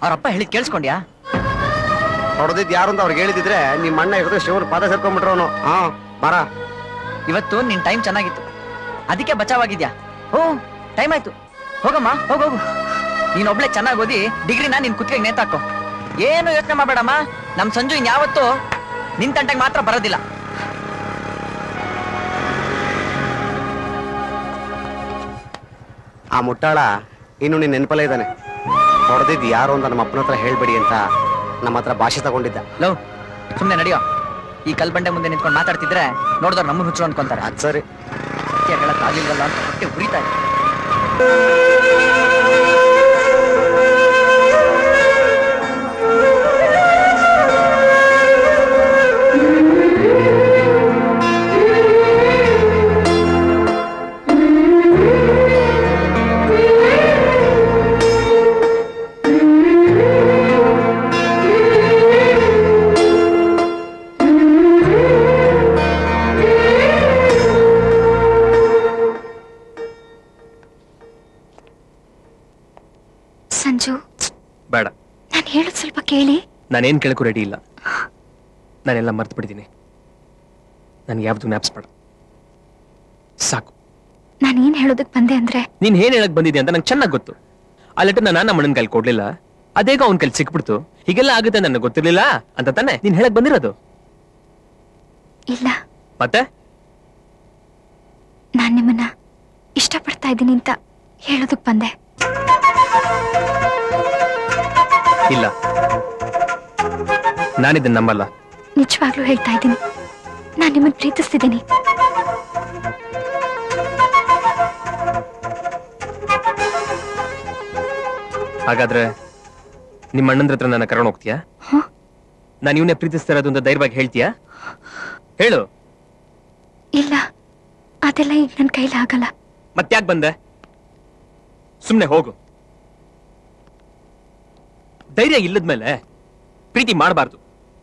ಅವ್ರಪ್ಪ ಹೇಳಿದ್ ಕೇಳಿಸ್ಕೊಂಡ್ಯಾ ಹೊಡೆದಿದ್ ಯಾರು ಅಂತ ಅವ್ರಿಗೆ ಹೇಳಿದಿದ್ರೆ ನಿಮ್ಮ ಅಣ್ಣ ಹಿಡಿದು ಶಿವನ ಪಾದ ಸೇರ್ಕೊಂಡ್ಬಿಟ್ರವನು ಹಾ ಬರ ಇವತ್ತು ನಿನ್ ಟೈಮ್ ಚೆನ್ನಾಗಿತ್ತು ಅದಕ್ಕೆ ಬಚಾವಾಗಿದ್ಯಾ ಓ ಟೈಮ್ ಆಯ್ತು ಹೋಗಮ್ಮ ಹೋಗೋಗು ನೀನ್ ಒಬ್ಳೆ ಚೆನ್ನಾಗಿ ಓದಿ ಡಿಗ್ರಿನ ನಿನ್ ಕುತ್ತಿಗೆ ನೇತಾಕೋ ಏನು ಯೋಚನೆ ಮಾಡಬೇಡಮ್ಮ ನಮ್ ಸಂಜು ಇನ್ಯಾವತ್ತು ನಿನ್ ತಂಟೆಗೆ ಮಾತ್ರ ಬರೋದಿಲ್ಲ ಆ ಮುಟ್ಟಾಳ ಇನ್ನು ನಿನ್ ನೆನಪಲ್ಲೇ ಇದ್ದಾನೆ ಹೊಡೆದಿದ್ ಯಾರು ಅಂತ ನಮ್ಮ ಅಪ್ಪನ ಹತ್ರ ಹೇಳ್ಬೇಡಿ ಅಂತ ನಮ್ಮ ಹತ್ರ ಭಾಷೆ ತಗೊಂಡಿದ್ದ ಲವ್ ಸುಮ್ನೆ ನಡಿಯೋ ಈ ಕಲ್ಬಂಡೆ ಮುಂದೆ ನಿಂತ್ಕೊಂಡು ಮಾತಾಡ್ತಿದ್ರೆ ನೋಡಿದವ್ರು ನಮ್ಮನ್ನ ಹುಚ್ಚರು ಅನ್ಕೊಂತಾರೆ ಅದ್ ಸರಿ ಸತ್ಯ ಹೇಳಕ್ ಆಗಿಲ್ವಲ್ಲ ಅಂತ ಹೊಟ್ಟೆ ಉರಿತಾ ಇದೆ ಸಂಜು ಬೇಡ ನಾನು ಹೇಳೋದು ಸ್ವಲ್ಪ ಕೇಳಿ ನಾನೇನ್ ಕೇಳಕ್ಕೂ ರೆಡಿ ಇಲ್ಲ ನಾನೆಲ್ಲ ಮರ್ತು ಬಿಟ್ಟಿದ್ದೀನಿ ನನ್ಗೆ ಯಾವ್ದು ಜ್ಞಾಪಿಸ್ಬೇಡ ಸಾಕು ನಾನು ಏನ್ ಹೇಳೋದಕ್ ಬಂದೆ ಅಂದ್ರೆ ನೀನ್ ಏನ್ ಹೇಳಕ್ ಬಂದಿದೆ ಅಂತ ನಂಗೆ ಚೆನ್ನಾಗಿ ಗೊತ್ತು ಆ ಲೆಟರ್ ನಾನು ನಮ್ಮ ಅಣ್ಣನ ಕೈಲಿ ಕೊಡ್ಲಿಲ್ಲ ಅದೇಗ ಅವನ ಕೈಲಿ ಸಿಕ್ಬಿಡ್ತು ಹೀಗೆಲ್ಲ ಆಗುತ್ತೆ ನನಗೆ ಗೊತ್ತಿರ್ಲಿಲ್ಲ ಅಂತ ತಾನೆ ನೀನ್ ಹೇಳಕ್ ಬಂದಿರೋದು ಇಲ್ಲ ಮತ್ತೆ ನಾನ್ ನಿಮ್ಮನ್ನ ಇಷ್ಟಪಡ್ತಾ ಇದ್ದೀನಿ ಅಂತ ಹೇಳೋದಕ್ ಬಂದೆ ಇಲ್ಲ ನಾನಿದ್ದನ್ನ ನಂಬಲ್ಲ ನಿಜವಾಗ್ಲೂ ಹೇಳ್ತಾ ಇದ್ದೀನಿ ನಾನ್ ನಿಮ್ಮನ್ನ ಪ್ರೀತಿಸ್ತಿದ್ದೀನಿ ಹಾಗಾದ್ರೆ ನಿಮ್ಮ ಅಣ್ಣಂದ್ರ ಹತ್ರ ನನ್ನ ಕರ್ಕೊಂಡು ಹೋಗ್ತೀಯಾ ಹ? ನಾನು ಇವನೇ ಪ್ರೀತಿಸ್ತಾ ಇರೋದು ಅಂತ ಧೈರ್ಯವಾಗಿ ಹೇಳ್ತೀಯಾ ಹೇಳು ಇಲ್ಲ ಅದೆಲ್ಲ ಈಗ ನನ್ನ ಕೈಲಿ ಆಗಲ್ಲ ಮತ್ತ್ಯಾಕ್ ಬಂದೆ ಸುಮ್ನೆ ಹೋಗು ಧೈರ್ಯ ಇಲ್ಲದ್ಮೇಲೆ ಪ್ರೀತಿ ಮಾಡಬಾರ್ದು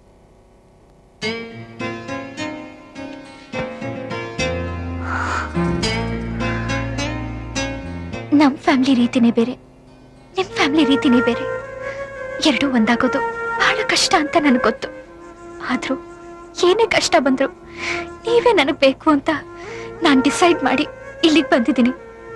ನಮ್ ಫ್ಯಾಮಿಲಿ ರೀತಿನೇ ಬೇರೆ ನಿಮ್ ಫ್ಯಾಮಿಲಿ ರೀತಿನೇ ಬೇರೆ ಎರಡೂ ಒಂದಾಗೋದು ಬಹಳ ಕಷ್ಟ ಅಂತ ನನಗೆ ಗೊತ್ತು ಆದ್ರೂ ಏನೇ ಕಷ್ಟ ಬಂದ್ರು ನೀವೇ ನನಗ್ ಬೇಕು ಅಂತ ನಾನ್ ಡಿಸೈಡ್ ಮಾಡಿ ಇಲ್ಲಿಗೆ ಬಂದಿದ್ದೀನಿ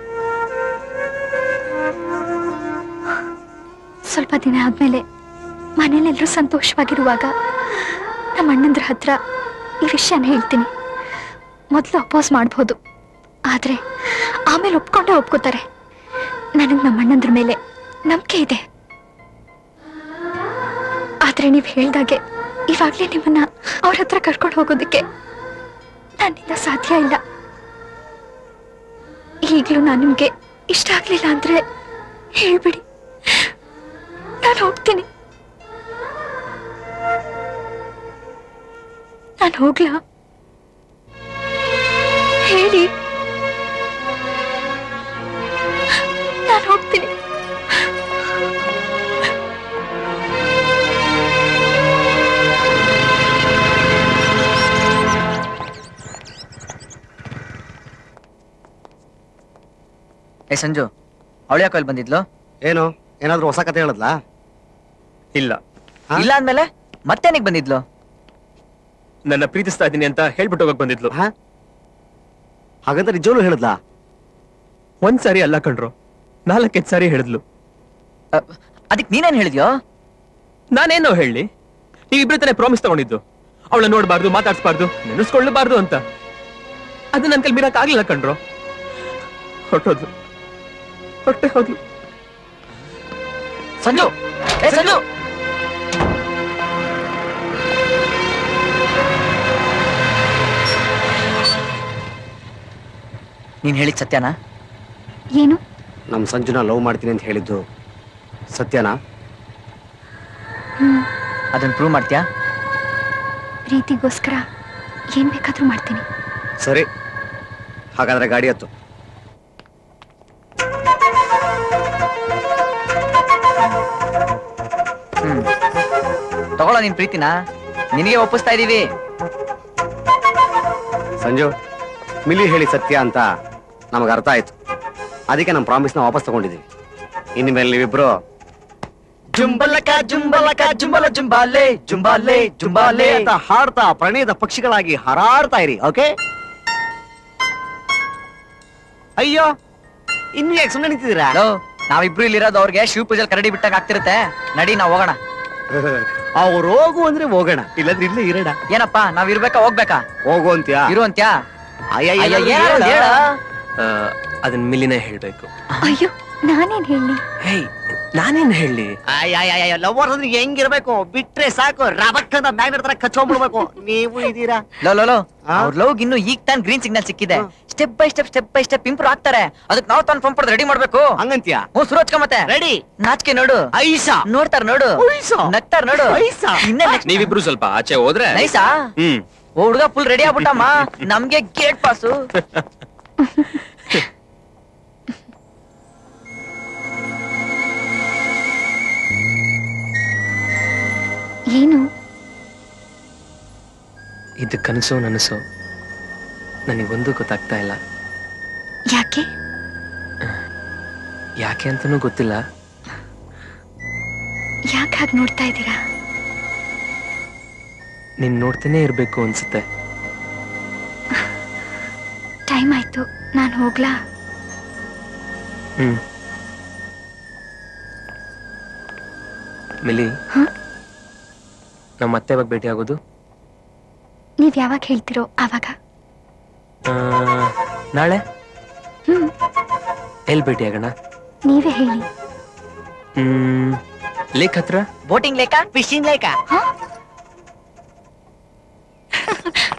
ಸ್ವಲ್ಪ ದಿನ ಆದ್ಮೇಲೆ ಮನೇಲೆಲ್ಲರೂ ಸಂತೋಷವಾಗಿರುವಾಗ ನಮ್ಮ ಅಣ್ಣಂದ್ರ ಹತ್ರ ಈ ವಿಷಯನ ಹೇಳ್ತೀನಿ ಮೊದಲು ಅಪೋಸ್ ಮಾಡ್ಬೋದು ಆದ್ರೆ ಆಮೇಲೆ ಒಪ್ಕೊಂಡೇ ಒಪ್ಕೋತಾರೆ ನನಗ್ ನಮ್ಮ ಅಣ್ಣಂದ್ರ ಮೇಲೆ ನಂಬಿಕೆ ಇದೆ ಆದ್ರೆ ನೀವ್ ಹೇಳ್ದಾಗೆ ಇವಾಗ್ಲೇ ನಿಮ್ಮನ್ನ ಅವ್ರ ಹತ್ರ ಕರ್ಕೊಂಡು ಹೋಗೋದಕ್ಕೆ ನನ್ನಿಂದ ಸಾಧ್ಯ ಇಲ್ಲ ಈಗ್ಲೂ ನಾನು ನಿಮ್ಗೆ ಇಷ್ಟ ಆಗ್ಲಿಲ್ಲ ಅಂದ್ರೆ ಹೇಳ್ಬಿಡಿ ನಾನು ಹೋಗ್ತೀನಿ ನಾನು ಹೋಗ್ಲಾ ಹೇಳಿ ನಾನು ಹೋಗ್ತೀನಿ ಏ ಸಂಜು ಅವಳ ಯಾಕೆ ಅಲ್ಲಿ ಬಂದಿದ್ಲು ಏನು ಏನಾದ್ರೂ ಹೊಸ ಕತೆ ಹೇಳದ್ಲಾ ಇಲ್ಲ ಹಾ? ಇಲ್ಲ ಅಂದ್ಮೇಲೆ ಮತ್ತೇನಿಗೆ ಬಂದಿದ್ಲು ನನ್ನ ಪ್ರೀತಿಸ್ತಾ ಇದ್ದೀನಿ ಅಂತ ಹೇಳ್ಬಿಟ್ಟು ಹೋಗಕ್ ಬಂದಿದ್ಲು ಹಾ ಹಾಗಂತ ನಿಜವೂ ಹೇಳದ್ಲಾ ಒಂದ್ ಸಾರಿ ಅಲ್ಲ ಕಣ್ರು ನಾಲ್ಕೈದ್ ಸಾರಿ ಹೇಳಿದ್ಲು ಅದಕ್ಕೆ ನೀನೇನ್ ಹೇಳಿದ್ಯೋ ನಾನೇನೋ ಹೇಳಿ ನೀವಿಬ್ರು ತಾನೇ ಪ್ರಾಮಿಸ್ ತಗೊಂಡಿದ್ದು ಅವಳ ನೋಡ್ಬಾರ್ದು ಮಾತಾಡ್ಸ್ಬಾರ್ದು ನೆನೆಸ್ಕೊಳ್ಳಬಾರ್ದು ಅಂತ ಅದು ನನ್ ಕೈಲಿ ಮೀರಕ್ ಆಗ್ಲಿಲ್ಲ ಕಣ್ರು ಹೊಟ್ಟೋದ್ಲು ಹೊಟ್ಟೆ ಹೋದ್ಲು ಸಂಜು ಏ ಸಂಜು ನೀನ್ ಹೇಳಿದ್ ಸತ್ಯನಾ ಏನು ನಮ್ ಸಂಜುನ ಲವ್ ಮಾಡ್ತೀನಿ ಅಂತ ಹೇಳಿದ್ದು ಸತ್ಯನಾ ಹ್ಮ್ ಅದನ್ನ ಪ್ರೂವ್ ಮಾಡ್ತೀಯಾ ಪ್ರೀತಿಗೋಸ್ಕರ ಏನ್ ಬೇಕಾದ್ರೂ ಮಾಡ್ತೀನಿ ಸರಿ ಹಾಗಾದ್ರೆ ಗಾಡಿ ಹತ್ತು ಹ್ಮ್ ತಗೊಳ್ಳೋ ನಿನ್ ಪ್ರೀತಿನ ನಿನಗೆ ಒಪ್ಪಿಸ್ತಾ ಇದೀವಿ ಸಂಜು ಮಿಲಿ ಹೇಳಿ ಸತ್ಯ ಅಂತ ನಮಗೆ ಅರ್ಥ ಆಯ್ತು ಅದಕ್ಕೆ ನಮ್ಮ ಪ್ರಾಮಿಸ್ನ ವಾಪಸ್ ತಗೊಂಡಿದ್ದೀವಿ ಇನ್ಮೇಲೆ ನೀವಿಬ್ರು ಜುಂಬಲಕ ಜುಂಬಲಕ ಜುಂಬಲ ಜುಂಬಾಲೆ ಜುಂಬಾಲೆ ಜುಂಬಾಲೆ ಅಂತ ಹಾಡ್ತಾ ಪ್ರಣಯದ ಪಕ್ಷಿಗಳಾಗಿ ಹಾರಾಡ್ತಾ ಇರಿ ಓಕೆ ಅಯ್ಯೋ ಇನ್ನು ಯಾಕೆ ಸುಮ್ಮನೆ ನಿಂತಿದ್ದೀರಾ ಹಲೋ ನಾವಿಬ್ರು ಇಲ್ಲಿರೋದು ಅವ್ರಿಗೆ ಶಿವ ಪೂಜೆಲ್ ಕರಡಿ ಬಿಟ್ಟಾಗ ಆಗ್ತಿರುತ್ತೆ ನಡಿ ನಾವ್ ಹೋಗೋಣ ಅವ್ರು ಹೋಗು ಅಂದ್ರೆ ಹೋಗೋಣ ಇಲ್ಲದ್ರೆ ಇಲ್ಲೇ ಇರೋಣ ಏನಪ್ಪಾ ನಾವ್ ಇರ್ಬೇಕಾ ಹೋಗ್ಬೇಕಾ ಹೋಗು ಅಂತ್ಯಾ ಇರು ಅಂತ್ಯಾ ಅಯ್ಯ, ಅಯ್ಯೋ, ಏನಾದ್ರು ಏನಾದ್ರು ಒಂದ್ ಹೇಳ. ಹೇಳ. ಆ, ಅದನ್ ಮಿಲಿನೇ ಹೇಳ್ಬೇಕು ಅಯ್ಯೋ ನಾನೇನ್ ಹೇಳಿ ಹೇಯ್ ನಾನೇನ್ ಹೇಳಿ ಅಯ್ಯ, ಅಯ್ಯ, ಅಯ್ಯ, ಲವರ್ಸ್ ಅಂದ್ರೆ ಹೆಂಗಿರ್ಬೇಕು ಬಿಟ್ರೆ ಸಾಕು ರಬಕ್ ಅಂತ ಮ್ಯಾಗ್ನೆಟ್ ತರ ಕಚ್ಕೊಂಡ್ಬಿಡ್ಬೇಕು ನೀವು ಇದೀರಾ ಲೋ ಲೋ ಲೋ ಆ? ಅವ್ರ ಲವ್ ಇನ್ನು ಈಗ ತಾನ್ ಗ್ರೀನ್ ಸಿಗ್ನಲ್ ಸಿಕ್ಕಿದೆ ಹಾ. Step by step step by step improve ಆಗ್ತಾರೆ ಅದಕ್ಕೆ ನಾವು ತಾನು ಪಂಪ್ ರೆಡಿ ಮಾಡ್ಬೇಕು ಹಂಗಂತ್ಯಾ ಹ್ಞೂ ಸುರೋಜ್ಕ ಮತ್ತೆ ರೆಡಿ ನಾಚಿಕೆ ನೋಡು ಐಸಾ ನೋಡ್ತಾರ ನೋಡು ಐಸಾ ನಗ್ತಾರ ನೋಡು ಐಸಾ ಇನ್ನೇ next- ನೀವಿಬ್ರು ಸ್ವಲ್ಪ ಆಚೆ ಹೋದ್ರೆ ನೈಸಾ ಹ್ಮ್ ಓ ಹುಡುಗ ಫುಲ್ ರೆಡಿ ಆಗ್ಬಿಟ್ಟಮ್ಮ ನಮ್ಗೆ ಗೇಟ್ ಪಾಸು ಏನು ಇದು ಕನಸು ನನಸು ನನಗೊಂದು ಗೊತ್ತಾಗ್ತಾ ಇಲ್ಲ ಯಾಕೆ ಯಾಕೆ ಅಂತನೂ ಗೊತ್ತಿಲ್ಲ ಯಾಕೆ ಹಾಗೆ ನೋಡ್ತಾ ಇದ್ದೀರಾ ನೀನ್ ನೋಡ್ತೇನೆ ಇರ್ಬೇಕು ಅನ್ಸುತ್ತೆ ಟೈಮ್ ಆಯ್ತು ನಾನು ಹೋಗ್ಲಾ ಹ್ಮ್ ಮಿಲಿ ಹ? ನಮ್ಮ ಮತ್ತೆ ಯಾವಾಗ ಭೇಟಿ ಆಗೋದು ನೀವ್ ಯಾವಾಗ ಹೇಳ್ತಿರೋ ಆವಾಗ ಆ, ನಾಳೆ ಹ್ಮ್ ಎಲ್ಲಿ ಭೇಟಿ ಆಗೋಣ ನೀವೇ ಹೇಳಿ ಹ್ಮ್ ಲೇಕ್ ಹತ್ರ ಬೋಟಿಂಗ್ ಲೇಕ ಫಿಶಿಂಗ್ ಲೇಕ ಹ?